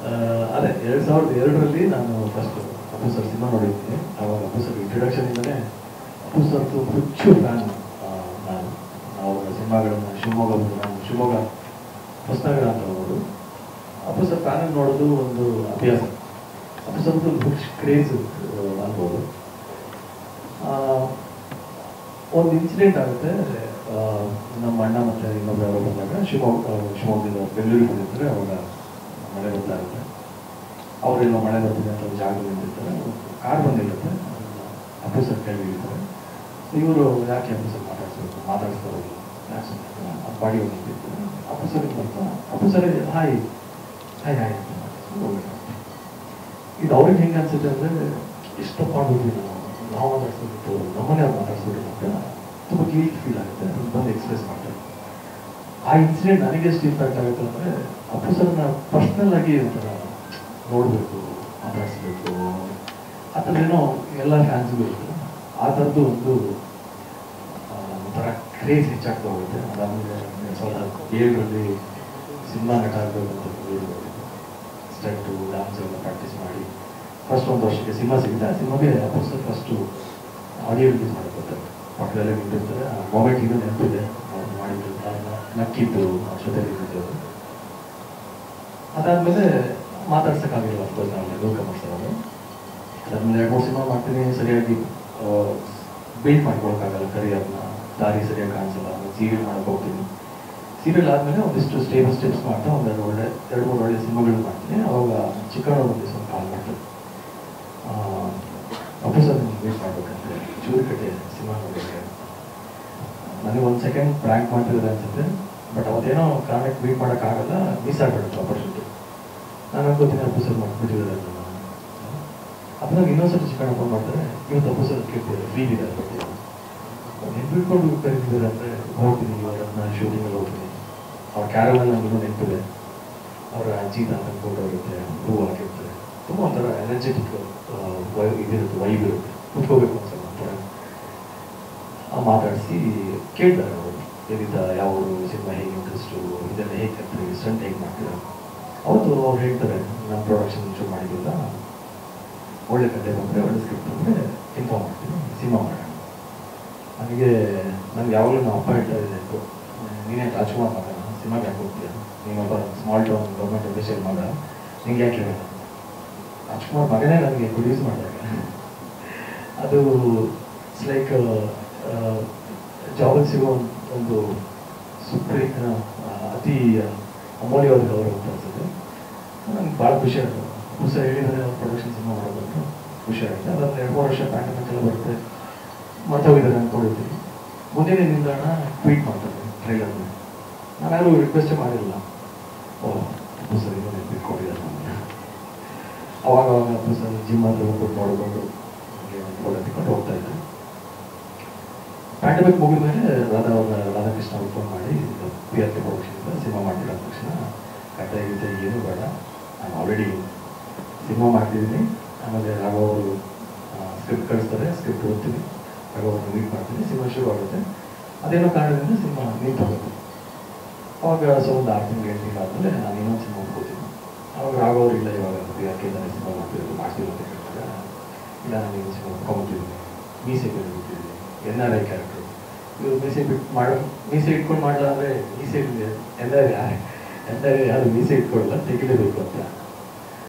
ಆ, ಅದೇ ಎರಡು ಸಾವಿರದ ಎರಡರಲ್ಲಿ ನಾನು ಫಸ್ಟ್ ಅಪ್ಪು ಸರ್ ಸಿನಿಮಾ ನೋಡಿದ್ದೀನಿ ಅವಾಗ ಅಪ್ಪು ಸರ್ ಇಂಟ್ರಡಕ್ಷನ್ ಇಂದಲೇ ಅಪ್ಪು ಸರ್ದು ಹುಚ್ಚು ಫ್ಯಾನ್ ನಾನು ಅವರ ಸಿನಿಮಾಗಳನ್ನು ಶಿವಮೊಗ್ಗ ಬಂದು ನಾನು ಶಿವಮೊಗ್ಗ ಹೊಸನಗರ ಅಂತ ಹೋಗೋದು ಅಪ್ಪು ಸರ್ ಫ್ಯಾನ್ ನೋಡೋದು ಒಂದು ಅಭ್ಯಾಸ ಅಪ್ಪು ಸರ್ದು ಹುಚ್ಚು ಕ್ರೇಜ್ ಅನ್ಬೋದು ಆ, ಒಂದು ಇನ್ಸಿಡೆಂಟ್ ಆಗುತ್ತೆ ಆ, ನಮ್ಮ ಅಣ್ಣ ಮತ್ತೆ ಇನ್ನೊಬ್ರು ಯಾರೋ ಬಂದಾಗ ಶಿವಮೊಗ್ಗ ಶಿವಮೊಗ್ಗದಿಂದ ಬೆಂಗಳೂರಿಗೆ ಬಂದಿರ್ತಾರೆ ಅವಾಗ ಮಳೆ ಬರ್ತಾ ಇರುತ್ತೆ ಅವರೆಲ್ಲ ಮಳೆ ಬರ್ತಿದೆ ಅಂತ ಒಂದು ಜಾಗದಲ್ಲಿ ನಿಂತಿರ್ತಾರೆ ಕಾರ್ ಬಂದಿರುತ್ತೆ ಅಪ್ಪು ಸರ್ ಕೈ ಹಿಡಿತಾರೆ ಇವರು ಯಾಕೆ ಅಪ್ಪು ಸರ್ ಮಾತಾಡ್ಸ್ಬೇಕು ಮಾತಾಡಿಸ್ತಾರೆ ಯಾಕೆ ಸುಮ್ನೆ ಅದು ಬಾಡಿ ಹೋಗಿ ನಿಂತಿರ್ತಾರೆ ಅಪ್ಪು ಸರ್ ಬರ್ತಾ Appu sir hi hi hi ಅಂತ ಮಾತಾಡ್ಸ್ಕೊಂಡು ಹೋಗ್ಬೇಕು ಇದು ಅವ್ರಿಗೆ ಹೆಂಗೆ ಅನ್ಸುತ್ತೆ ಅಂದರೆ ಇಷ್ಟಪಡ್ಬಿಟ್ವಿ ನಾವು ನಾವು ಮಾತಾಡ್ಸ್ಬಿಟ್ಟು ನಮ್ಮನೆ ಅವ್ರು ಮಾತಾಡ್ಸ್ಬಿಟ್ಟು ಅಂತ ತುಂಬ ಗಿಲ್ಟ್ ಫೀಲ್ ಆಗುತ್ತೆ ಅದನ್ನ ಬಂದು ಎಕ್ಸ್ಪ್ರೆಸ್ ಮಾಡ್ತಾರೆ ಆ ಇನ್ಸಿಡೆಂಟ್ ನನಗೆ ಎಷ್ಟು ಇಂಪ್ಯಾಕ್ಟ್ ಆಗುತ್ತೆ ಅಂದರೆ ಅಪ್ಪು ಸರ್ನ ಪರ್ಸ್ನಲ್ ಆಗಿ ಒಂಥರ ನೋಡಬೇಕು ಮಾತಾಡಿಸ್ಬೇಕು ಆ ಥರ ಏನೋ ಎಲ್ಲ ಫ್ಯಾನ್ಸ್ಗೂ ಇರುತ್ತೆ ಆ ಥರದ್ದು ಒಂದು ಆ, ಒಂಥರ ಕ್ರೇಜ್ ಹೆಚ್ಚಾಗ್ತಾ ಹೋಗುತ್ತೆ ಅದಾದಮೇಲೆ ಎರಡು ಸಾವಿರದ ಏಳರಲ್ಲಿ ಸಿನಿಮಾ ನಟ ಆಗಬೇಕು ಅಂತ ಸ್ಟೆಟ್ಟು ಡ್ಯಾನ್ಸ್ ಎಲ್ಲ ಪ್ರಾಕ್ಟೀಸ್ ಮಾಡಿ ಫಸ್ಟ್ ಒಂದು ವರ್ಷಕ್ಕೆ ಸಿನಿಮಾ ಸಿಗುತ್ತೆ ಆ ಸಿನಿಮಾಗೆ ಅಪೋಸರ್ ಫಸ್ಟು ಆಡಿಯೋ ರಿಲೀಸ್ ಮಾಡ್ಕೊತಾರೆ ಪಕ್ಕದಲ್ಲೇ ನಿಂತಿರ್ತಾರೆ ಆ ಮೊಮೆಂಟ್ ಇದು ನೆನಪಿದೆ ಅವ್ರು ಮಾಡಿದ್ದು ಅದನ್ನ ನಕ್ಕಿದ್ದು ಅವ್ರ ಜೊತೆ ಇದ್ದಿದ್ದು ಅದಾದಮೇಲೆ ಮಾತಾಡ್ಸೋಕ್ಕಾಗಿಲ್ಲ ಅಫ್ಕೋರ್ಸ್ ನಾವು ನ್ಯೂ ಕಮರ್ಸ್ ಅವರು ಅದಾದಮೇಲೆ ಎರಡು ಮೂರು ಸಿನಿಮಾ ಮಾಡ್ತೀನಿ ಸರಿಯಾಗಿ ಬಿಲ್ಡ್ ಮಾಡ್ಕೊಳಕ್ಕಾಗಲ್ಲ ಕರಿಯರ್ನ ದಾರಿ ಸರಿಯಾಗಿ ಕಾಣಿಸಲ್ಲ ಸೀರಿಯಲ್ ಮಾಡಕ್ಕೆ ಹೋಗ್ತೀನಿ ಸೀರಿಯಲ್ ಆದಮೇಲೆ ಒಂದಿಷ್ಟು ಸ್ಟೇಬಲ್ ಸ್ಟೆಪ್ಸ್ ಮಾಡ್ತಾ ಒಂದೆರಡು ಒಳ್ಳೆ ಎರಡು ಮೂರು ಒಳ್ಳೆ ಸಿನಿಮಾಗಳು ಮಾಡ್ತೀನಿ ಅವಾಗ ಚಿಕ್ಕಣ್ಣ ಒಂದು ದಿವಸ ಕಾಲ್ ಮಾಡ್ತಾರೆ ಅಪ್ಪು ಸರ್ ನಿಮ್ಗೆ ವೇಟ್ ಮಾಡ್ಬೇಕಂತೆ ಚೂರುಕಟ್ಟೆ ಸಿನಿಮಾ ನೋಡೋಕ್ಕೆ ನನಗೆ ಒಂದು ಸೆಕೆಂಡ್ ಪ್ರ್ಯಾಂಕ್ ಮಾಡ್ತಿದ್ದಾರೆ ಅನ್ಸುತ್ತೆ ಬಟ್ ಅವತ್ತೇನೋ ಕಾರಣಕ್ಕೆ ಮೀಟ್ ಮಾಡೋಕ್ಕಾಗಲ್ಲ ಮಿಸ್ ಆಗ್ಬಿಡುತ್ತೆ ಆಪರ್ಚುನಿಟಿ ನಾನು ಅನ್ಕೋತೀನಿ ಅಪ್ಪು ಸರ್ ಮಾಡ್ಬಿಟ್ಟಿದ್ದಾರೆ ಅಂತ ನಾನು ಅದಾಗ ಇನ್ನೊಂದ್ಸತಿ ಚಿಕ್ಕಣ್ಣ ಫೋನ್ ಮಾಡ್ತಾರೆ ಇವತ್ತು ಅಪ್ಪು ಸರ್ ಕೇಳ್ತಿದ್ದಾರೆ ಫ್ರೀ ಇದೆ ಬರ್ತೀನಿ ನೆನ್ಪಿಟ್ಕೊಂಡು ಕರೀತಿದ್ದಾರೆ ಅಂದರೆ ಹೋಗ್ತೀನಿ ಇವರನ್ನ ಶೂಟಿಂಗಲ್ಲಿ ಹೋಗ್ತೀನಿ ಅವ್ರ ಕ್ಯಾರವಲ್ಲಿ ನನಗೂ ನೆನಪಿದೆ ಅವರ ಅಜ್ಜಿ ತಾತ ಫೋಟೋ ಇರುತ್ತೆ ಹೂ ಹಾಕಿರ್ತಾರೆ ತುಂಬ ಒಂಥರ ಎನರ್ಜೆಟಿಕ್ ಇದಿರುತ್ತೆ ವೈಬ್ ಇರುತ್ತೆ ಕುತ್ಕೋಬೇಕು ಅನ್ಸಲ್ಲ ಒಂಥರ ಆ ಮಾತಾಡಿಸಿ ಕೇಳ್ತಾರೆ ಅವರು ಎಲ್ಲಿದ್ದ ಯಾವ ಸಿನಿಮಾ ಹೇಗೆ ಇಂಟ್ರೆಸ್ಟು ಇದೆಲ್ಲ ಹೇಗೆ ಕಲ್ತ್ರಿ ಸ್ಟಂಟ್ ಹೇಗೆ ಮಾಡ್ತೀರಾ ಅವತ್ತು ಅವ್ರು ಹೇಳ್ತಾರೆ ನಮ್ಮ ಪ್ರೊಡಕ್ಷನ್ ಶುರು ಮಾಡಿದ್ದಿಲ್ಲ ಒಳ್ಳೆ ಕತೆ ಬಂದರೆ ಒಳ್ಳೆ ಸ್ಕ್ರಿಪ್ಟ್ ಬಂದರೆ ಇನ್ಫಾರ್ಮ್ ಮಾಡ್ತೀನಿ ಸಿನಿಮಾ ಮಾಡೋಣ ನನಗೆ ನನಗೆ ಯಾವಾಗಲೂ ನಮ್ಮ ಅಪ್ಪ ಹೇಳ್ತಾ ಇದ್ದೆ ನೀನೇ ರಾಜ್ಕುಮಾರ್ ಮಗ ಸಿನಿಮಾಗೆ ಯಾಕೆ ಹೋಗ್ತೀಯ ನೀನೊಬ್ಬ ಸ್ಮಾಲ್ ಟೌನ್ ಗೌರ್ಮೆಂಟ್ ಅಫಿಷಿಯಲ್ ಮಗ ನಿಂಗೆ ಯಾಕೆ ಹೇಳಲ್ಲ ರಾಜ್ಕುಮಾರ್ ಮಗನೇ ನನಗೆ ಪ್ರೊಡ್ಯೂಸ್ ಮಾಡಿದಾಗ ಅದು ಇಟ್ಸ್ ಲೈಕ್ ಜಾಬಲ್ಲಿ ಸಿಗೋ ಒಂದ್- ಒಂದು ಸುಪ್ರೀ ಅತಿ ಅಮೂಲ್ಯವಾದ ಗೌರವ ಅಂತ ಅನ್ಸುತ್ತೆ ನನಗೆ ಭಾಳ ಖುಷಿ ಆಯಿತು ಹೊಸ ಹೇಳಿದರೆ ಅವ್ರು ಪ್ರೊಡಕ್ಷನ್ ಸಿನಿಮಾ ಮಾಡೋದಂದ್ರೆ ಖುಷಿ ಆಗುತ್ತೆ ಅದಾದ್ರೆ ಎರಡು ಮೂರು ವರ್ಷ ಪ್ಯಾಂಡಮಿಕ್ ಎಲ್ಲ ಬರುತ್ತೆ ಮರ್ತೋಗಿದ್ದಾರೆ ಅಂದ್ಕೊಂಡಿರ್ತೀನಿ ಮುಂದಿನ ನಿಲ್ದಾಣ ಟ್ವೀಟ್ ಮಾಡ್ತಾರೆ ಟ್ರೈಲರ್ನ ನಾನು ಯಾರು ರಿಕ್ವೆಸ್ಟೇ ಮಾಡಿರಲಿಲ್ಲ ಓ ಅಪ್ಪು ಸರ್ ಇನ್ನೂ ನೆನ್ಪಿಟ್ಕೊಂಡಿದ್ದಾರೆ ನನಗೆ ಅವಾಗ ಅವಾಗ ಅಪ್ಪು ಸರ್ ಜಿಮ್ ಹತ್ರ ಹೋಗ್ಬಿಟ್ಟು ನೋಡ್ಕೊಂಡು ಫೋಟೋ ತೆಕ್ಕೊಂಡು ಹೋಗ್ತಾ ಇದ್ದೆ ಪ್ಯಾಂಡಮಿಕ್ ಮುಗಿದ ಮೇಲೆ ರಾಧಾ ಅವ್ರ ರಾಧಾಕೃಷ್ಣ ಅವ್ರು ಫೋನ್ ಮಾಡಿ P R K production cinema ಮಾಡ್ತಿರೋ ತಕ್ಷಣ ಕತೆ ಗೀತೆ ಏನು ಬೇಡ ನಾನು ಆಲ್ರೆಡಿ ಸಿನಿಮಾ ಮಾಡ್ತಿದ್ದೀನಿ ಆಮೇಲೆ ರಾಘವ್ ಅವರು ಸ್ಕ್ರಿಪ್ಟ್ ಕಳಿಸ್ತಾರೆ ಸ್ಕ್ರಿಪ್ಟ್ ಓದ್ತೀನಿ ರಾಘವ್ ಅವ್ರನ್ನ ಮೀಟ್ ಮಾಡ್ತೀನಿ ಸಿನಿಮಾ ಶುರು ಆಗುತ್ತೆ ಅದೇನೋ ಕಾರಣದಿಂದ ಸಿನಿಮಾ ನಿಂತೋಗುತ್ತೆ ಅವಾಗ ಸೊ ಒಂದು ಆರು ತಿಂಗಳು ಎಂಟು ತಿಂಗಳು ಆದಮೇಲೆ ನಾನು ಇನ್ನೊಂದು ಸಿನಿಮಾ ಹೋಗ್ತೀನಿ ಅವಾಗ ರಾಘವ್ ಅವ್ರು ಇಲ್ಲ ಇವಾಗ ಪಿ ಆರ್ ಕೆ ಸಿನಿಮಾ ಮಾಡ್ತಿರೋದು ಮಾಡ್ತಿರೋ ಅಂತ ಕೇಳ್ತಾರೆ ಇಲ್ಲ ನಾನು ಇನ್ನೊಂದು ಸಿನಿಮಾ ಒಪ್ಕೊಂಬಿಟ್ಟಿದ್ದೀನಿ ಮೀಸೆ ಬಿಟ್ಟಿದ್ದೀನಿ ಎನ್ ಆರ್ ಐ ಕ್ಯಾರೆಕ್ಟರ್ ಇವ್ರು ಮೀಸೆ ಬಿಟ್ಟು ಮಾಡೋ ಮೀಸೆ ಇಟ್ಕೊಂಡು ಮಾಡಲ್ಲ ಅಂದರೆ ಮೀಸೆ ಎನ್ ಆರ್ ಯಾರು ಎನ್ ಆರ್ ಯಾರು ಮೀಸೆ ಇಟ್ಕೊಳ್ಳಲ್ಲ ತೆಗಿಲೇಬೇಕು ಅಂತ